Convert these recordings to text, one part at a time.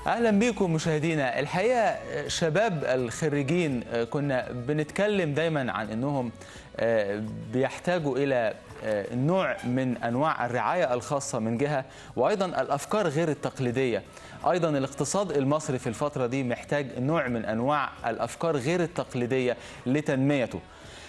اهلا بكم مشاهدينا الحقيقه شباب الخريجين كنا بنتكلم دايما عن انهم بيحتاجوا الى نوع من انواع الرعايه الخاصه من جهه وايضا الافكار غير التقليديه ايضا الاقتصاد المصري في الفتره دي محتاج نوع من انواع الافكار غير التقليديه لتنميته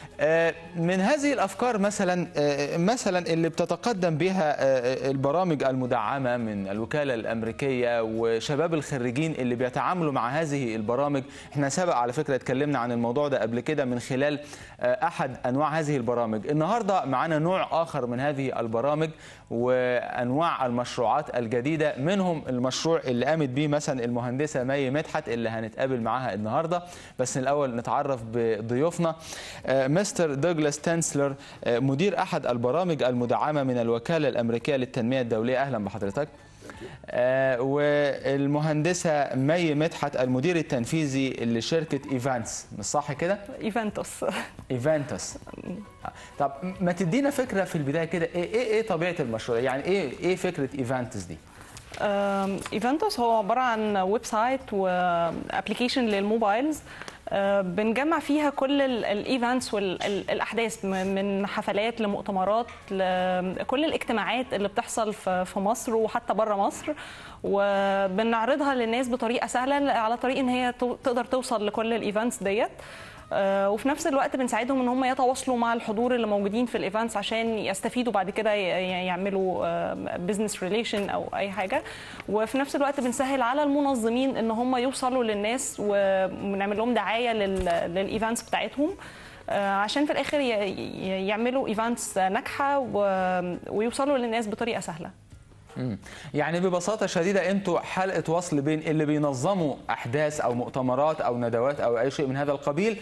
من هذه الافكار مثلا مثلا اللي بتتقدم بها البرامج المدعمه من الوكاله الامريكيه وشباب الخريجين اللي بيتعاملوا مع هذه البرامج احنا سبق على فكره اتكلمنا عن الموضوع ده قبل كده من خلال احد انواع هذه البرامج النهارده معانا نوع اخر من هذه البرامج وانواع المشروعات الجديده منهم المشروع اللي قامت بيه مثلا المهندسه مي مدحت اللي هنتقابل معاها النهارده بس الاول نتعرف بضيوفنا مستر دوغلاس تنسلر مدير احد البرامج المدعمه من الوكاله الامريكيه للتنميه الدوليه اهلا بحضرتك آه والمهندسه مي مدحت المدير التنفيذي لشركه ايفانتس مش صح كده ايفانتوس ايفانتوس طب ما تدينا فكره في البدايه كده ايه ايه, إيه طبيعه المشروع يعني ايه ايه فكره ايفانتس دي ايفانتوس هو عباره عن ويب سايت وابلكيشن للموبايلز بنجمع فيها كل الايفنتس والاحداث من حفلات لمؤتمرات لكل الاجتماعات اللي بتحصل في مصر وحتى بره مصر وبنعرضها للناس بطريقه سهله على طريق ان هي تقدر توصل لكل الايفنتس ديت وفي نفس الوقت بنساعدهم ان هم يتواصلوا مع الحضور اللي موجودين في الايفنتس عشان يستفيدوا بعد كده يعملوا بزنس ريليشن او اي حاجه وفي نفس الوقت بنسهل على المنظمين ان هم يوصلوا للناس ونعمل لهم دعايه للايفنتس بتاعتهم عشان في الاخر يعملوا ايفنتس ناجحه ويوصلوا للناس بطريقه سهله يعني ببساطة شديدة أنتوا حلقة وصل بين اللي بينظموا أحداث أو مؤتمرات أو ندوات أو أي شيء من هذا القبيل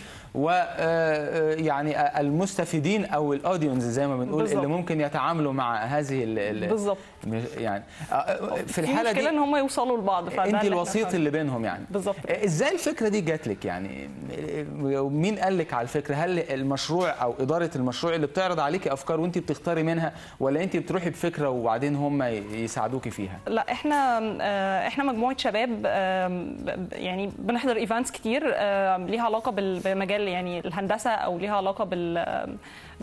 ويعني المستفيدين أو الأودينز زي ما بنقول بالزبط. اللي ممكن يتعاملوا مع هذه ال بالظبط يعني في الحالة دي ان هم يوصلوا لبعض أنت الوسيط اللي بينهم يعني بالظبط إزاي الفكرة دي جات لك يعني مين قال لك على الفكرة هل المشروع أو إدارة المشروع اللي بتعرض عليكي أفكار وأنت بتختاري منها ولا أنت بتروحي بفكرة وبعدين هم يساعدوكي فيها؟ لا احنا احنا مجموعه شباب يعني بنحضر ايفنتس كتير ليها علاقه بمجال يعني الهندسه او ليها علاقه بال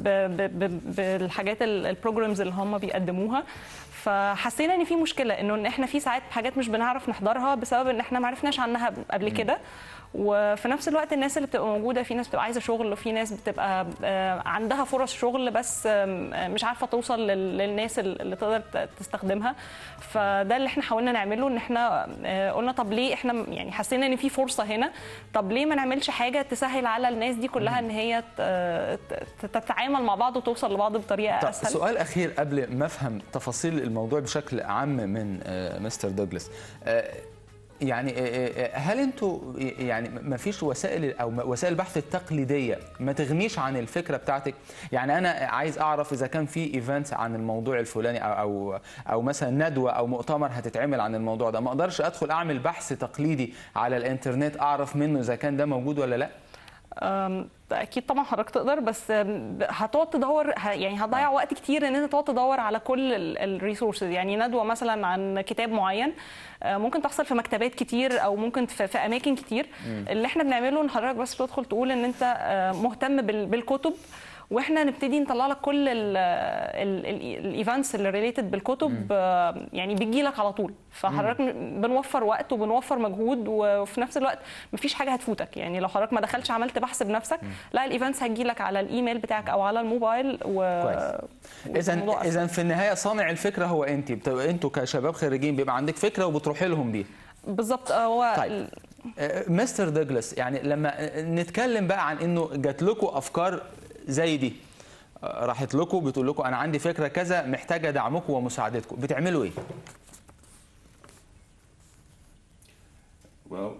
بالحاجات البروجرامز اللي هم بيقدموها فحسينا ان في مشكله انه ان احنا في ساعات حاجات مش بنعرف نحضرها بسبب ان احنا ما عرفناش عنها قبل كده وفي نفس الوقت الناس اللي بتبقى موجوده في ناس بتبقى عايزه شغل وفي ناس بتبقى عندها فرص شغل بس مش عارفه توصل للناس اللي تقدر تستخدمها فده اللي احنا حاولنا نعمله ان احنا قلنا طب ليه احنا يعني حسينا ان في فرصه هنا طب ليه ما نعملش حاجه تسهل على الناس دي كلها ان هي تتعامل مع بعض وتوصل لبعض بطريقه طب اسهل سؤال اخير قبل ما افهم تفاصيل الموضوع بشكل عام من مستر دوغلاس يعني هل انتوا يعني ما فيش وسائل او وسائل البحث التقليديه ما تغنيش عن الفكره بتاعتك يعني انا عايز اعرف اذا كان في ايفنت عن الموضوع الفلاني او او او مثلا ندوه او مؤتمر هتتعمل عن الموضوع ده ما اقدرش ادخل اعمل بحث تقليدي على الانترنت اعرف منه اذا كان ده موجود ولا لا اكيد طبعا حضرتك تقدر بس هتقعد تدور يعني هتضيع وقت كتير ان انت تقعد تدور على كل الريسورسز يعني ندوه مثلا عن كتاب معين ممكن تحصل في مكتبات كتير او ممكن في, في اماكن كتير م. اللي احنا بنعمله ان حضرتك بس تدخل تقول ان انت مهتم بالكتب واحنا نبتدي نطلع لك كل الايفنتس اللي ريليتد بالكتب يعني بتجي لك على طول فحضرتك بنوفر وقت وبنوفر مجهود وفي نفس الوقت مفيش حاجه هتفوتك يعني لو حضرتك ما دخلتش عملت بحث بنفسك لا الايفنتس هتجي لك على الايميل بتاعك او على الموبايل و اذا اذا في النهايه صانع الفكره هو انت انتوا كشباب خريجين بيبقى عندك فكره وبتروحي لهم بيها بالظبط هو طيب. مستر دوغلاس يعني لما نتكلم بقى عن انه جات لكم افكار زي دي راحت لكم بتقول لكم انا عندي فكره كذا محتاجه دعمكم ومساعدتكم بتعملوا ايه Well,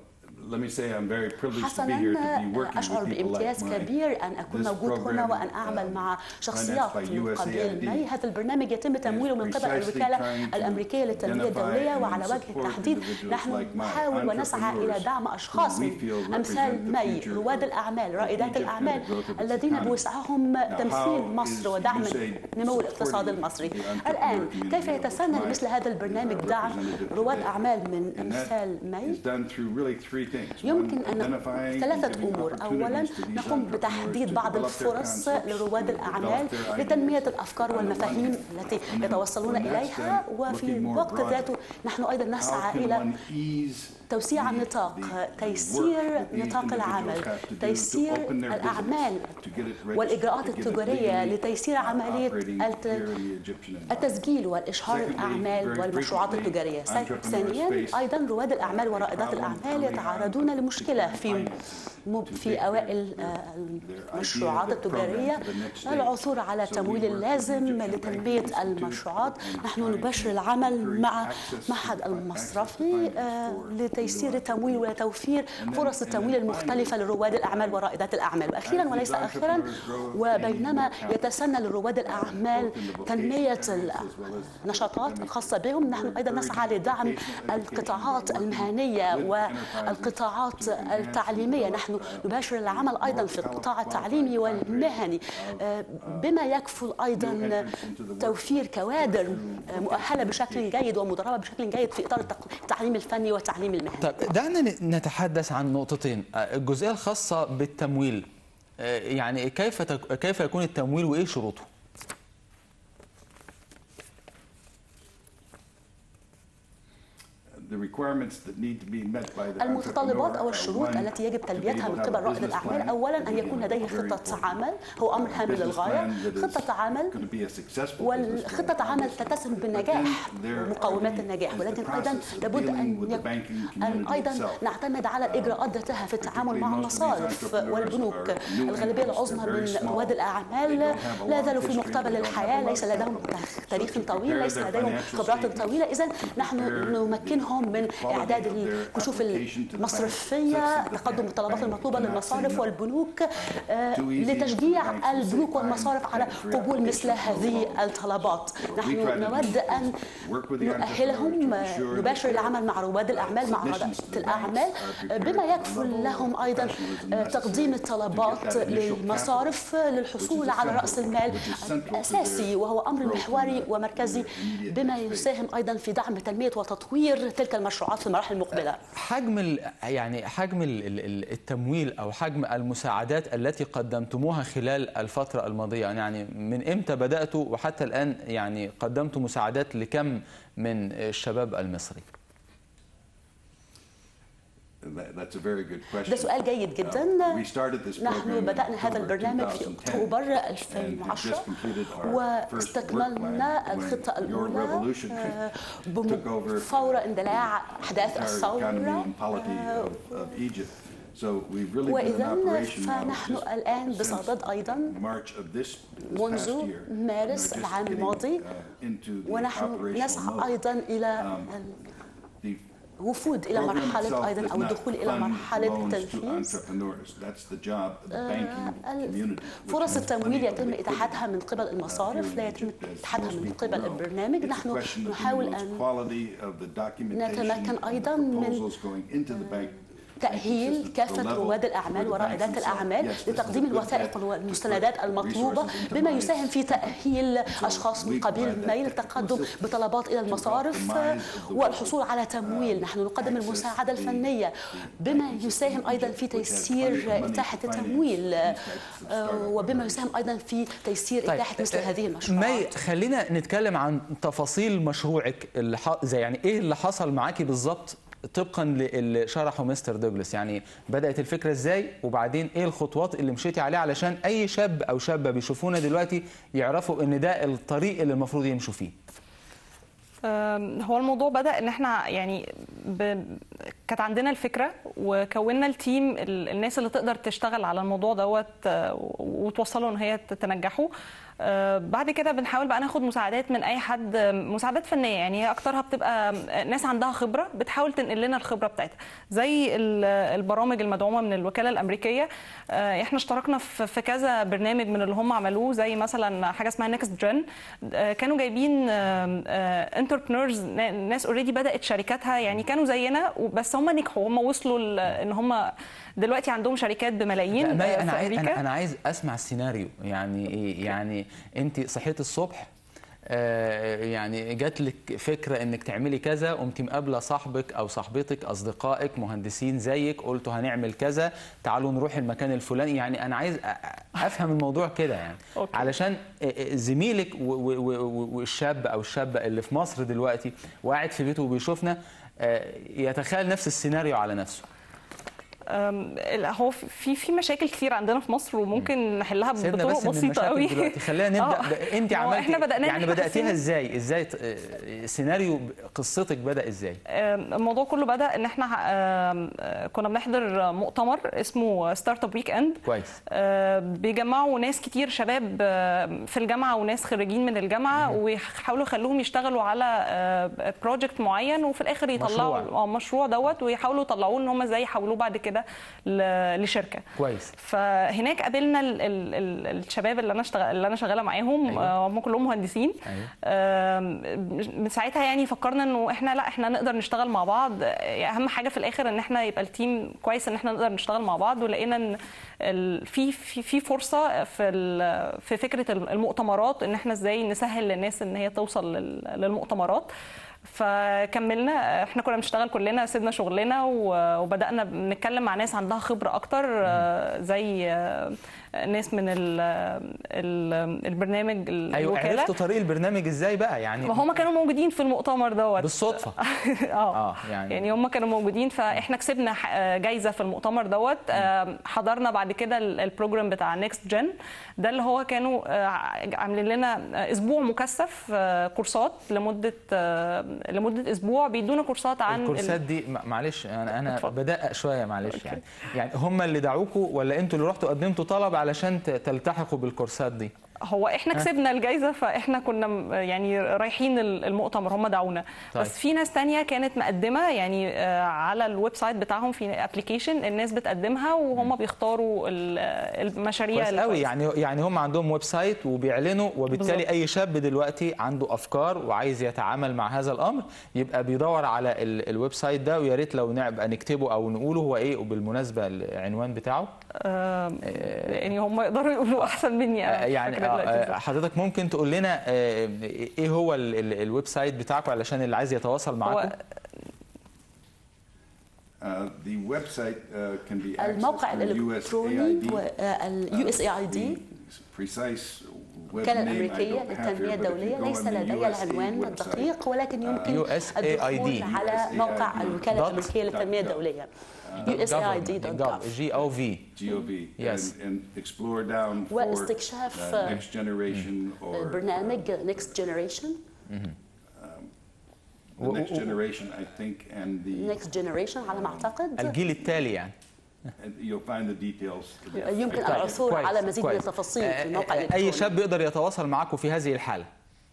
let me say I'm very privileged to be حسنا here to be working أشعر with people like بامتياز mine. كبير أن أكون This موجود هنا program, وأن uh, أعمل مع financed شخصيات by من قبيل USAID مي هذا البرنامج يتم تمويله من قبل precisely الوكالة trying to الأمريكية للتنمية identify الدولية and وعلى وجه support التحديد individuals نحن like mine, نحاول ونسعى إلى entrepreneurs دعم أشخاص who we من feel أمثال represent the مي future رواد of الأعمال رائدات Egypt and the الأعمال growth of its الذين economy. بوسعهم Now, تمثيل how مصر is ودعم USAID نمو الاقتصاد supporting المصري the entrepreneur الآن community كيف of يتسنى my مثل هذا البرنامج دعم representative رواد today? أعمال من And that أمثال مي is done through really three things. يمكن One, أن identifying and ثلاثة giving أمور أولا opportunities to these نقوم entrepreneurs بتحديد to بعض develop their الفرص concepts, لرواد to الأعمال develop their لتنمية ideas الأفكار on the one والمفاهيم hand. التي And then يتوصلون when that's إليها done, وفي looking more الوقت broadly. ذاته نحن أيضا How نسعى can إلى one ease توسيع the- النطاق the- the تيسير work that these نطاق individuals العمل have to do to تيسير open their الأعمال business, to get it registered, والإجراءات to get it التجارية legally, لتيسير uh, عملية operating الت- here in the Egyptian environment. التسجيل والإشهار Secondly, الأعمال very والمشروعات frequently, التجارية entrepreneurs ثانيا face أيضا رواد الأعمال a ورائدات problem الأعمال early on يتعرضون لمشكلة في finances م- to في take أوائل their- آه، their المشروعات idea, their التجارية program to the next stage. العثور على So we التمويل work with the اللازم Egyptian لتنمية Banking Institute المشروعات and نحن trying نباشر to العمل encourage مع access to معهد fi- access to المصرفي finance آه، for لتيسير new التمويل وتوفير And then- فرص and then التمويل المختلفة finally, لرواد الأعمال ورائدات الأعمال وأخيرا as these وليس أخيرا entrepreneurs grow, وبينما they need more يتسنى لرواد الأعمال both in the vocational تنمية areas as well as النشاطات academic. الخاصة بهم نحن أيضا نسعى لدعم Vocational education, القطاعات we're working المهنية with enterprises والقطاعات to enhance التعليمية and نحن develop, uh, نباشر العمل أيضا في القطاع التعليمي والمهني آه، بما يكفل أيضا توفير كوادر آه، مؤهلة بشكل جيد ومدربة بشكل جيد في إطار التق- التعليم الفني والتعليم المهني طيب دعنا ن- نتحدث عن نقطتين آه، الجزئيه الخاصه بالتمويل آه، يعني كيف تك... كيف يكون التمويل وايه شروطه The requirements that need to be met by the المتطلبات entrepreneur أو are الشروط one, التي يجب to be تلبيتها able من to have قبل a رائد business الأعمال plan, أولا أن which is يكون لديه very خطة important. عمل هو أمر هام Business للغاية plan that is خطة عمل going to be a successful business plan, والخطة عمل obviously. تتسم But بالنجاح then there are ومقومات the- النجاح is the ولكن أيضا process of لابد dealing أن with the يك- banking أن community أيضا itself. نعتمد على الإجراءات ذاتها في التعامل مع particularly most of these المصارف entrepreneurs والبنوك are new الغالبية entrants. العظمى They're very من small. رواد They الأعمال don't have a لا long زالوا في history. مقتبل They don't have الحياة a lot ليس of لديهم capital. تاريخ So to طويل prepare ليس their لديهم financial خبرات statements, طويلة إذا to نحن prepare نمكنهم من the quality إعداد of their الكشوف application to the bank المصرفية such that the تقدم الطلبات bank المطلوبة cannot للمصارف say no. والبنوك آه، Too easy for the لتشجيع banks to say البنوك fine, والمصارف على thanks for your قبول مثل application, no هذه problem. الطلبات we نحن try to do نود is أن work with the نؤهلهم entrepreneurs to ensure نباشر that their العمل مع رواد الأعمال مع submissions رائدة to the الأعمال banks are prepared بما to the يكفل level لهم of أيضا professionalism تقديم necessary to get الطلبات that initial للمصارف للحصول which is على essential, رأس المال which is central to الأساسي their وهو أمر growth in محوري the- ومركزي in the immediate بما next phase. يساهم أيضا في دعم تنمية وتطوير تلك المشروعات في المراحل المقبلة حجم ال... يعني حجم ال- ال- ال- التمويل او حجم المساعدات التي قدمتموها خلال الفتره الماضيه يعني من امتى بداتوا وحتى الان يعني قدمتوا مساعدات لكم من الشباب المصري That- That's a very good question. ده سؤال جيد جدا Uh, we started this program نحن in بدأنا هذا October البرنامج في 2010, أكتوبر and we 2010 just completed our first work واستكملنا plan when الخطة your الأولى revolution آه، took over فور اندلاع أحداث entire economy الثورة and polity آه، of, of Egypt. So we've really been in وإذا operation now فنحن just الآن since بصدد أيضا March of this, this منذ past year. مارس We're just العام getting, الماضي uh, into the ونحن operational نسعى mode. أيضا إلى The الوفود إلى program مرحلة itself أيضا does أو not الدخول إلى fund مرحلة loans to التنفيذ entrepreneurs. That's the job of the banking community. which فرص has التمويل plenty of يتم liquidity. إتاحتها من قبل المصارف لا يتم إتاحتها من قبل البرنامج نحن نحاول أن نتمكن أيضاً من من تأهيل كافة رواد الأعمال ورائدات الأعمال لتقديم الوثائق والمستندات المطلوبة بما يساهم في تأهيل أشخاص من قبيل ميل التقدم بطلبات إلى المصارف والحصول على تمويل نحن نقدم المساعدة الفنية بما يساهم أيضا في تيسير إتاحة التمويل آه، وبما يساهم أيضا في تيسير إتاحة مثل هذه مي المشروعات خلينا نتكلم عن تفاصيل مشروعك اللي ح... زي يعني ايه اللي حصل معاكي بالظبط طبقا للي شرحه مستر دوجلاس يعني بدات الفكره ازاي وبعدين ايه الخطوات اللي مشيتي عليها علشان اي شاب او شابه بيشوفونا دلوقتي يعرفوا ان ده الطريق اللي المفروض يمشوا فيه أم، هو الموضوع بدأ ان احنا يعني ب... كانت عندنا الفكرة وكونا التيم ال- الناس اللي تقدر تشتغل على الموضوع دوت آه، وتوصله ان هي تنجحه آه، بعد كده بنحاول بقى ناخد مساعدات من اي حد مساعدات فنيه يعني هي اكترها بتبقى ناس عندها خبره بتحاول تنقل لنا الخبره بتاعتها زي ال- البرامج المدعومه من الوكاله الامريكيه آه، احنا اشتركنا في في كذا برنامج من اللي هم عملوه زي مثلا حاجه اسمها نيكست جن كانوا جايبين انتربرنورز ناس اوريدي بدات شركاتها يعني كانوا زينا بس هم نجحوا هم وصلوا ل- ان هم دلوقتي عندهم شركات بملايين لا، مي آه، انا في عايز امريكا انا, أنا عايز اسمع السيناريو يعني ايه يعني انت صحيت الصبح آه، يعني جات لك فكره انك تعملي كذا قمت مقابله صاحبك او صاحبتك اصدقائك مهندسين زيك قلتوا هنعمل كذا تعالوا نروح المكان الفلاني يعني انا عايز أ- أ- افهم الموضوع كده يعني أوكي. علشان آه، آه، زميلك و- و- و- والشاب او الشابه اللي في مصر دلوقتي وقاعد في بيته وبيشوفنا آه، يتخيل نفس السيناريو على نفسه أم، ال- هو في في مشاكل كتير عندنا في مصر وممكن نحلها سيبنا بطرق بس من بسيطه المشاكل قوي دلوقتي خلينا نبدا آه. ب... انت ما هو عملتي احنا بدأنا يعني نحكي بداتيها أحسن. ازاي ازاي ت- آه، سيناريو قصتك بدا ازاي أم، الموضوع كله بدا ان احنا أم، أه، كنا بنحضر مؤتمر اسمه ستارت اب ويك اند كويس بيجمعوا ناس كتير شباب أه، في الجامعه وناس خريجين من الجامعه ويحاولوا يخلوهم يشتغلوا على بروجكت معين وفي الاخر يطلعوا مشروع. آه، مشروع دوت ويحاولوا يطلعوه ان هم ازاي يحولوه بعد كده ل- لشركه كويس فهناك قابلنا ال ال ال الشباب اللي انا اشتغل اللي انا شغاله معاهم أيوة. آه، هم كلهم مهندسين أيوة. آم، من ساعتها يعني فكرنا انه احنا لا احنا نقدر نشتغل مع بعض آه، اهم حاجه في الاخر ان احنا يبقى التيم كويس ان احنا نقدر نشتغل مع بعض ولقينا ان ال- في في في فرصه في ال- في فكره المؤتمرات ان احنا ازاي نسهل للناس ان هي توصل لل- للمؤتمرات فكملنا احنا كنا بنشتغل كلنا سيبنا شغلنا و- وبدانا نتكلم مع ناس عندها خبره اكتر آه، زي آه، ناس من ال ال البرنامج ايوه الوكاله عرفتوا طريق البرنامج ازاي بقى يعني ما هم كانوا موجودين في المؤتمر دوت بالصدفه اه اه يعني يعني هم كانوا موجودين فاحنا كسبنا ح- آه، جايزه في المؤتمر دوت آه، حضرنا بعد كده ال- البروجرام بتاع نيكست جن ده اللي هو كانوا آه، عاملين لنا آه، اسبوع مكثف آه، كورسات لمده آه، لمده اسبوع بيدونا كورسات عن ال- الكورسات دي م- معلش انا انا اتفضل. بدقق شويه معلش يعني يعني هم اللي دعوكوا ولا انتوا اللي رحتوا قدمتوا طلب علشان ت- تلتحقوا بالكورسات دي هو احنا كسبنا الجائزه فاحنا كنا م- يعني رايحين ال- المؤتمر هم دعونا طيب. بس في ناس تانية كانت مقدمه يعني آه، على الويب سايت بتاعهم في ابلكيشن الناس بتقدمها وهم بيختاروا ال- المشاريع كويس قوي الكويسة. يعني يعني هم عندهم ويب سايت وبيعلنوا وبالتالي بالظبط. اي شاب دلوقتي عنده افكار وعايز يتعامل مع هذا الامر يبقى بيدور على ال- الويب سايت ده ويا ريت لو نبقى نكتبه او نقوله هو ايه وبالمناسبه العنوان بتاعه آه، يعني هم يقدروا يقولوا احسن مني آه، أنا مش يعني فاكرة آه، دلوقتي آه، بالظبط. حضرتك ممكن تقول لنا آه، ايه هو ال- ال- الويب سايت بتاعكم علشان اللي عايز يتواصل معاكم هو Uh, the website uh, can be accessed الموقع through الإلكتروني USAID. اليو اس اي اي دي The precise web الوكالة name I الأمريكية don't have للتنمية here, but if you الدولية go ليس on the لدي USAID العنوان website, الدقيق ولكن يمكن USAID. الدخول على موقع الوكالة Dot. الأمريكية للتنمية الدولية usaid.gov جي او في GOV, Yes. and, and explore down for واستكشاف uh, next generation or برنامج Next Generation the next generation, I think, and the Next Generation على ما أعتقد الجيل التالي يعني and you'll find the details. يمكن طيب، العثور كويس، على مزيد من كويس. التفاصيل آه، في الموقع آه، الإلكتروني اي شاب يقدر يتواصل معاكم في هذه الحاله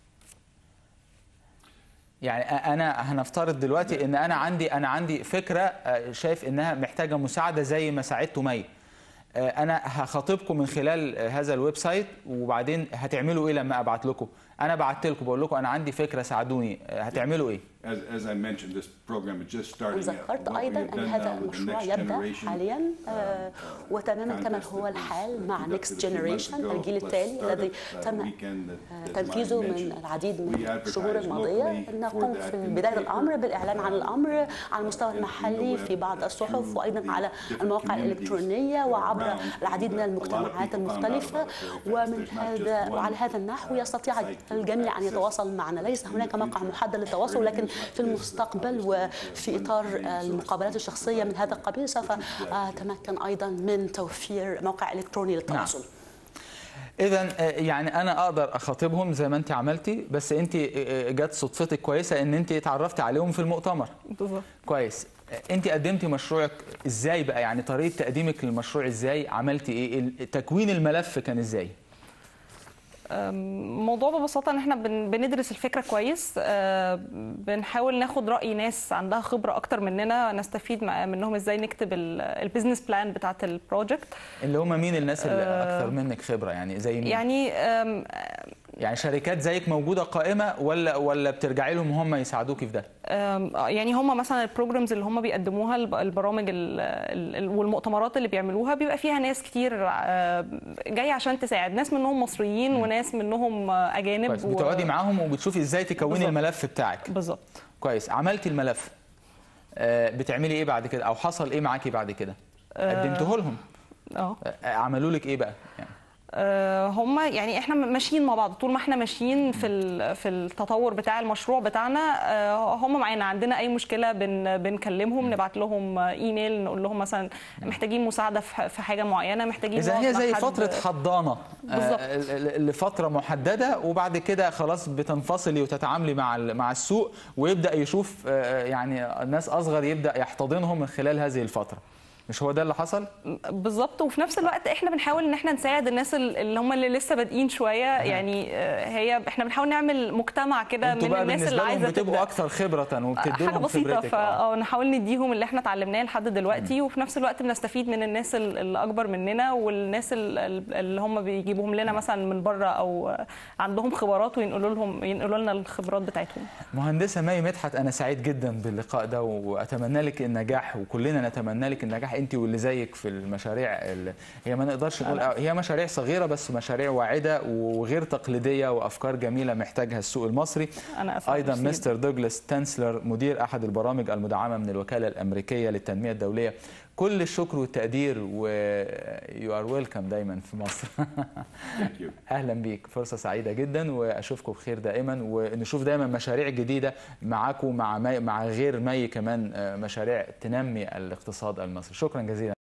يعني انا هنفترض دلوقتي ان انا عندي انا عندي فكره آه، شايف انها محتاجه مساعده زي ما ساعدتوا مي آه، انا هخاطبكم من خلال آه، هذا الويب سايت وبعدين هتعملوا ايه لما ابعت لكم انا بعت لكم بقول لكم انا عندي فكره ساعدوني آه، هتعملوا ايه As, as I mentioned, this program is just starting. out. ذكرت What we أيضا have أن done هذا now with the المشروع next يبدأ generation, حاليا آه، وتماما كما هو الحال مع conducted Next a few months Generation ago, الجيل plus التالي startup, الذي uh, تم weekend that- that تنفيذه Maya من mentioned. العديد من We الشهور advertise الماضية locally نقوم for that في in the بداية paper, الأمر بالإعلان عن uh, الأمر على المستوى in the المحلي web, في بعض uh, الصحف through وأيضا the على different المواقع communities الإلكترونية that are وعبر around. العديد من A lot of المجتمعات people found out المختلفة about it very fast. ومن There's not just هذا one, وعلى هذا النحو uh, يستطيع site to الجميع أن access يتواصل معنا ليس هناك موقع محدد للتواصل ولكن في المستقبل وفي إطار المقابلات الشخصية من هذا القبيل سوف أتمكن أيضا من توفير موقع إلكتروني للتواصل اذا يعني انا اقدر اخاطبهم زي ما انت عملتي بس انت آه، جت صدفتك كويسه ان انت اتعرفتي عليهم في المؤتمر بالظبط كويس انت قدمتي مشروعك ازاي بقى يعني طريقه تقديمك للمشروع ازاي عملتي ايه ال- تكوين الملف كان ازاي الموضوع ببساطه ان احنا بن- بندرس الفكره كويس آه، بنحاول ناخد راي ناس عندها خبره اكتر مننا نستفيد مع- منهم ازاي نكتب البيزنس بلان بتاعت البروجكت اللي هم مين الناس اللي اكثر منك خبره يعني زي مين يعني آم، يعني شركات زيك موجوده قائمه ولا ولا بترجعي لهم هم يساعدوكي في ده آم، يعني هم مثلا البروجرامز اللي هم بيقدموها الب- البرامج ال- ال- والمؤتمرات اللي بيعملوها بيبقى فيها ناس كتير آه، جايه عشان تساعد ناس منهم مصريين وناس منهم آه، اجانب كويس و- بتقعدي معاهم وبتشوفي ازاي تكوني بالظبط. الملف بتاعك بالظبط كويس عملتي الملف آه، بتعملي ايه بعد كده او حصل ايه معاكي بعد كده قدمته لهم اه آه، عملوا لك ايه بقى يعني آه، هم يعني احنا ماشيين مع بعض طول ما احنا ماشيين في ال- في التطور بتاع المشروع بتاعنا آه، هم معانا عندنا اي مشكله بن بنكلمهم نبعت لهم ايميل نقول لهم مثلا محتاجين مساعده في ح- في حاجه معينه محتاجين اذا نقعد هي مع زي حد- فتره حضانه بالظبط. آه، ل- ل- لفتره محدده وبعد كده خلاص بتنفصلي وتتعاملي مع ال- مع السوق ويبدا يشوف آه، يعني الناس اصغر يبدا يحتضنهم من خلال هذه الفتره مش هو ده اللي حصل بالظبط وفي نفس الوقت احنا بنحاول ان احنا نساعد الناس ال- اللي هم اللي لسه بادئين شويه يعني آه، هي احنا بنحاول نعمل مجتمع كده انتوا من بقى الناس بالنسبه اللي لهم عايزه بتبقوا تبدا اكثر خبره وبتدوا حاجه لهم بسيطه خبرتك آه. فنحاول نديهم اللي احنا اتعلمناه لحد دلوقتي وفي نفس الوقت بنستفيد من الناس ال- اللي اكبر مننا والناس ال- ال- اللي هم بيجيبوهم لنا مثلا من بره او عندهم خبرات وينقلوا لهم ينقلوا لنا الخبرات بتاعتهم مهندسة مي مدحت أنا سعيد جدا باللقاء ده وأتمنى لك النجاح وكلنا نتمنى لك النجاح أنت واللي زيك في المشاريع ال- هي ما نقدرش نقول هي مشاريع صغيرة بس مشاريع واعدة وغير تقليدية وأفكار جميلة محتاجها السوق المصري انا اسف أيضا مستر دوغلاس تانسلر مدير أحد البرامج المدعمة من الوكالة الأمريكية للتنمية الدولية كل الشكر والتقدير و يو ار ويلكم دايما في مصر Thank you. اهلا بيك فرصه سعيده جدا واشوفكم بخير دائما ونشوف دايما مشاريع جديده معاكم مع مي مع غير مي كمان آه، مشاريع تنمي الاقتصاد المصري شكرا جزيلا